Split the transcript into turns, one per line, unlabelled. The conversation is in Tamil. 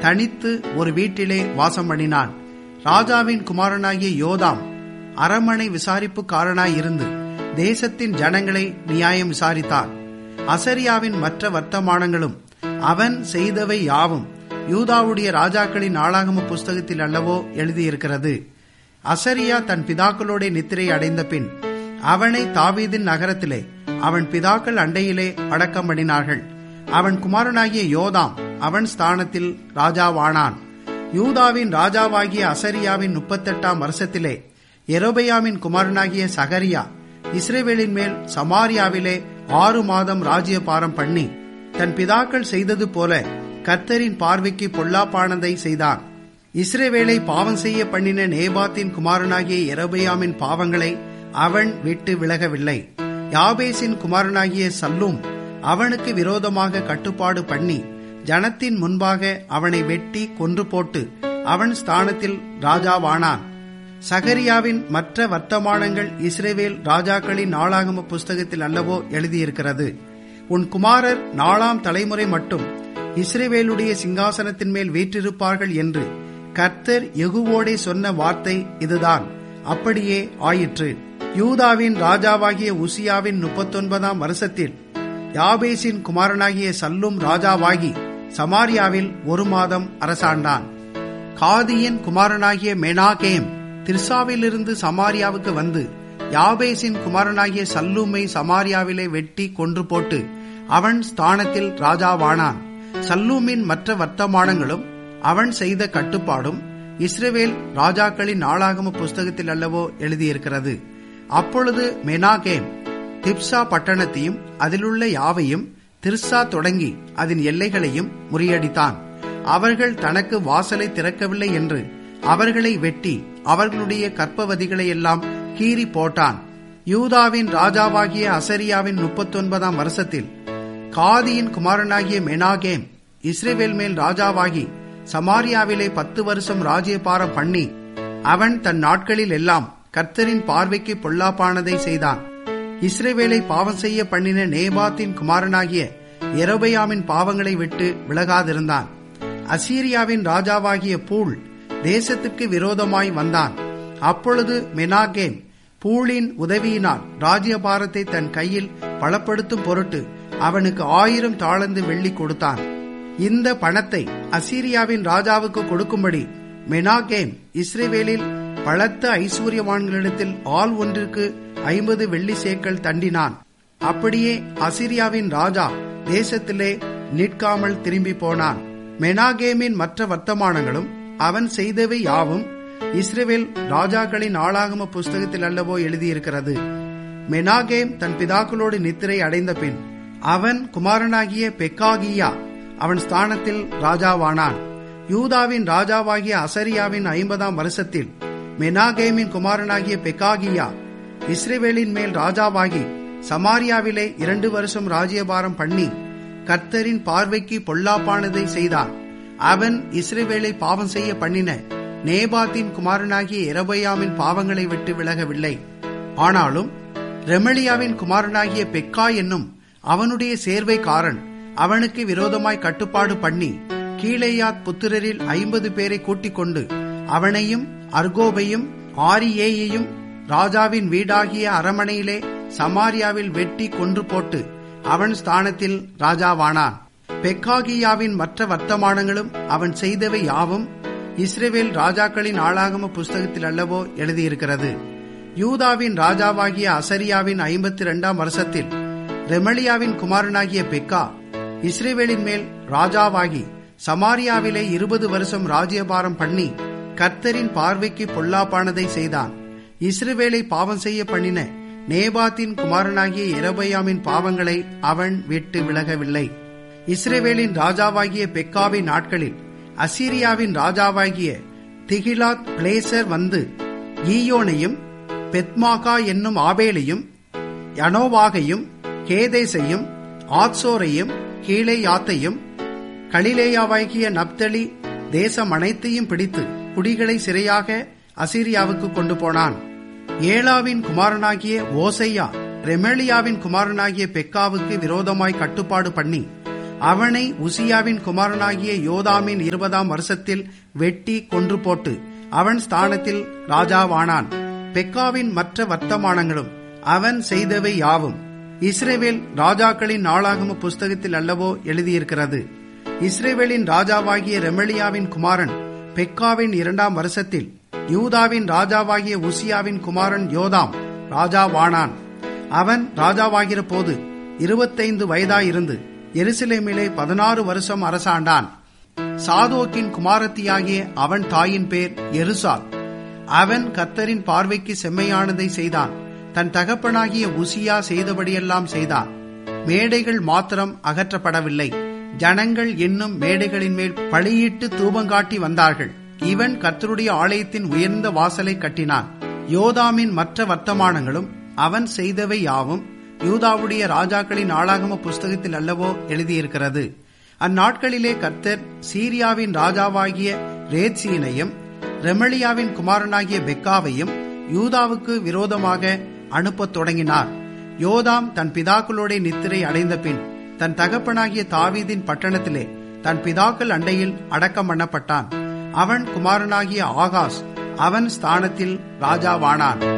தனித்து ஒரு வீட்டிலே வாசம் பண்ணினான் ராஜாவின் குமாரனாகிய யோதாம் அரமனை விசாரிப்புக்காரனாய் இருந்து தேசத்தின் ஜனங்களை நியாயம் விசாரித்தான் அசரியாவின் மற்ற வர்த்தமானங்களும் அவன் செய்தவை யாவும் யூதாவுடைய ராஜாக்களின் நாளாகம புஸ்தகத்தில் அல்லவோ எழுதியிருக்கிறது அசரியா தன் பிதாக்களோட நித்திரை அடைந்த பின் அவனை தாவீதின் நகரத்திலே அவன் பிதாக்கள் அண்டையிலே அடக்கம் பண்ணினார்கள் அவன் குமாரனாகிய யோதாம் அவன் ஸ்தானத்தில் ராஜாவானான் யூதாவின் ராஜாவாகிய அசரியாவின் முப்பத்தெட்டாம் வருஷத்திலே எரோபயாமின் குமாரனாகிய சகரியா இஸ்ரேவேலின் மேல் சமாரியாவிலே ஆறு மாதம் ராஜ்யபாரம் பண்ணி தன் பிதாக்கள் செய்தது போல கர்த்தரின் பார்வைக்கு பொல்லாப்பானதை செய்தான் இஸ்ரேவேலை பாவம் செய்ய பண்ணின நேபாத்தின் குமாரனாகிய எரபயாமின் பாவங்களை அவன் விட்டு விலகவில்லை யாபேசின் குமாரனாகிய சல்லூம் அவனுக்கு விரோதமாக கட்டுப்பாடு பண்ணி ஜனத்தின் முன்பாக அவனை வெட்டி கொன்று போட்டு அவன் ஸ்தானத்தில் ராஜாவானான் சகரியாவின் மற்ற வர்த்தமானங்கள் இஸ்ரேவேல் ராஜாக்களின் நாளாகம புஸ்தகத்தில் அல்லவோ எழுதியிருக்கிறது உன் குமாரர் நாலாம் தலைமுறை மட்டும் இஸ்ரேவேலுடைய சிங்காசனத்தின் மேல் வீற்றிருப்பார்கள் என்று கர்த்தர் எகுவோடே சொன்ன வார்த்தை இதுதான் அப்படியே ஆயிற்று யூதாவின் ராஜாவாகிய உசியாவின் முப்பத்தொன்பதாம் வருஷத்தில் யாபேசின் குமாரனாகிய சல்லும் ராஜாவாகி சமாரியாவில் ஒரு மாதம் அரசாண்டான் காதியின் குமாரனாகிய மெனாகேம் திர்சாவிலிருந்து சமாரியாவுக்கு வந்து யாபேசின் குமாரனாகிய சல்லூமை சமாரியாவிலே வெட்டி கொன்று போட்டு அவன் ஸ்தானத்தில் ராஜாவானான் சல்லூமின் மற்ற வர்த்தமானங்களும் அவன் செய்த கட்டுப்பாடும் இஸ்ரேவேல் ராஜாக்களின் நாளாகம புஸ்தகத்தில் அல்லவோ எழுதியிருக்கிறது அப்பொழுது மெனாகேம் திப்சா பட்டணத்தையும் அதிலுள்ள யாவையும் திர்சா தொடங்கி அதன் எல்லைகளையும் முறியடித்தான் அவர்கள் தனக்கு வாசலை திறக்கவில்லை என்று அவர்களை வெட்டி அவர்களுடைய கற்பவதிகளை எல்லாம் கீறி போட்டான் யூதாவின் ராஜாவாகிய அசரியாவின் முப்பத்தொன்பதாம் வருஷத்தில் காதியின் குமாரனாகிய மெனாகேம் இஸ்ரேவேல் மேல் ராஜாவாகி சமாரியாவிலே பத்து வருஷம் ராஜ்யபாரம் பண்ணி அவன் தன் நாட்களில் எல்லாம் கர்த்தரின் பார்வைக்கு பொல்லாப்பானதை செய்தான் இஸ்ரேவேலை பாவம் செய்ய பண்ணின நேபாத்தின் குமாரனாகிய எரோபயாமின் பாவங்களை விட்டு விலகாதிருந்தான் அசீரியாவின் ராஜாவாகிய பூல் தேசத்திற்கு விரோதமாய் வந்தான் அப்பொழுது மெனாகேம் பூலின் உதவியினால் ராஜ்யபாரத்தை தன் கையில் பலப்படுத்தும் பொருட்டு அவனுக்கு ஆயிரம் தாளந்து வெள்ளி கொடுத்தான் இந்த பணத்தை அசீரியாவின் ராஜாவுக்கு கொடுக்கும்படி மெனாகேம் இஸ்ரேவேலில் பலத்த ஐஸ்வர்யவான்களிடத்தில் ஆள் ஒன்றிற்கு ஐம்பது வெள்ளி சேக்கல் தண்டினான் அப்படியே அசிரியாவின் ராஜா தேசத்திலே நிற்காமல் திரும்பி போனான் மெனாகேமின் மற்ற வர்த்தமானங்களும் அவன் செய்தவை யாவும் இஸ்ரேவேல் ராஜாக்களின் ஆளாகம புஸ்தகத்தில் அல்லவோ எழுதியிருக்கிறது மெனாகேம் தன் பிதாக்களோடு நித்திரை அடைந்த பின் அவன் குமாரனாகிய பெக்காகியா அவன் ஸ்தானத்தில் ராஜாவானான் யூதாவின் ராஜாவாகிய அசரியாவின் ஐம்பதாம் வருஷத்தில் மெனாகேமின் குமாரனாகிய பெக்காகியா இஸ்ரேவேலின் மேல் ராஜாவாகி சமாரியாவிலே இரண்டு வருஷம் ராஜ்யபாரம் பண்ணி கர்த்தரின் பார்வைக்கு பொல்லாப்பானதை செய்தான் அவன் இஸ்ரேவேலை பாவம் செய்ய பண்ணின நேபாத்தின் குமாரனாகிய எரபயாமின் பாவங்களை விட்டு விலகவில்லை ஆனாலும் ரெமலியாவின் குமாரனாகிய பெக்கா என்னும் அவனுடைய சேர்வைக்காரன் அவனுக்கு விரோதமாய் கட்டுப்பாடு பண்ணி கீழேயாத் புத்திரரில் ஐம்பது பேரை கூட்டிக் கொண்டு அவனையும் அர்கோபையும் ஆரியேயையும் ராஜாவின் வீடாகிய அரமனையிலே சமாரியாவில் வெட்டி கொன்று போட்டு அவன் ஸ்தானத்தில் ராஜாவானான் பெக்காகியாவின் மற்ற வர்த்தமானங்களும் அவன் செய்தவை யாவும் இஸ்ரேவேல் ராஜாக்களின் ஆளாகம புஸ்தகத்தில் அல்லவோ எழுதியிருக்கிறது யூதாவின் ராஜாவாகிய அசரியாவின் ஐம்பத்தி இரண்டாம் வருஷத்தில் ரெமலியாவின் குமாரனாகிய பெக்கா இஸ்ரேவேலின் மேல் ராஜாவாகி சமாரியாவிலே இருபது வருஷம் ராஜ்யபாரம் பண்ணி கர்த்தரின் பார்வைக்கு பொல்லாப்பானதை செய்தான் இஸ்ரேவேலை பாவம் செய்ய பண்ணின நேபாத்தின் குமாரனாகிய எரபயாமின் பாவங்களை அவன் விட்டு விலகவில்லை இஸ்ரேவேலின் ராஜாவாகிய பெக்காவின் நாட்களில் அசீரியாவின் ராஜாவாகிய திகிலாத் பிளேசர் வந்து ஈயோனையும் பெத்மாகா என்னும் ஆபேலையும் யனோவாகையும் கேதேசையும் ஆத்சோரையும் கீழேயாத்தையும் கலிலேயாவாகிய நப்தலி தேசம் அனைத்தையும் பிடித்து குடிகளை சிறையாக அசீரியாவுக்கு கொண்டு போனான் ஏலாவின் குமாரனாகிய ஓசையா ரெமேலியாவின் குமாரனாகிய பெக்காவுக்கு விரோதமாய் கட்டுப்பாடு பண்ணி அவனை உசியாவின் குமாரனாகிய யோதாமின் இருபதாம் வருஷத்தில் வெட்டி கொன்று போட்டு அவன் ஸ்தானத்தில் ராஜாவானான் பெக்காவின் மற்ற வர்த்தமானங்களும் அவன் செய்தவை யாவும் இஸ்ரேவேல் ராஜாக்களின் நாளாகம புஸ்தகத்தில் அல்லவோ எழுதியிருக்கிறது இஸ்ரேவேலின் ராஜாவாகிய ரெமலியாவின் குமாரன் பெக்காவின் இரண்டாம் வருஷத்தில் யூதாவின் ராஜாவாகிய உசியாவின் குமாரன் யோதாம் ராஜாவானான் அவன் ராஜாவாகிற போது இருபத்தைந்து வயதாயிருந்து எருசலேமிலே பதினாறு வருஷம் அரசாண்டான் சாதோக்கின் குமாரத்தியாகிய அவன் தாயின் பேர் எருசால் அவன் கத்தரின் பார்வைக்கு செம்மையானதை செய்தான் தன் தகப்பனாகிய உசியா செய்தபடியெல்லாம் செய்தான் மேடைகள் மாத்திரம் அகற்றப்படவில்லை ஜனங்கள் என்னும் மேடைகளின் மேல் பழியிட்டு தூபங்காட்டி வந்தார்கள் இவன் கர்த்தருடைய ஆலயத்தின் உயர்ந்த வாசலை கட்டினான் யோதாமின் மற்ற வர்த்தமானங்களும் அவன் செய்தவை யாவும் யூதாவுடைய ராஜாக்களின் ஆளாகம புஸ்தகத்தில் அல்லவோ எழுதியிருக்கிறது அந்நாட்களிலே கர்த்தர் சீரியாவின் ராஜாவாகிய ரேத்சீனையும் ரெமலியாவின் குமாரனாகிய பெக்காவையும் யூதாவுக்கு விரோதமாக அனுப்பத் தொடங்கினார் யோதாம் தன் பிதாக்களோட நித்திரை அடைந்த பின் தன் தகப்பனாகிய தாவீதின் பட்டணத்திலே தன் பிதாக்கள் அண்டையில் அடக்கம் பண்ணப்பட்டான் அவன் குமாரனாகிய ஆகாஸ் அவன் ஸ்தானத்தில் ராஜாவானான்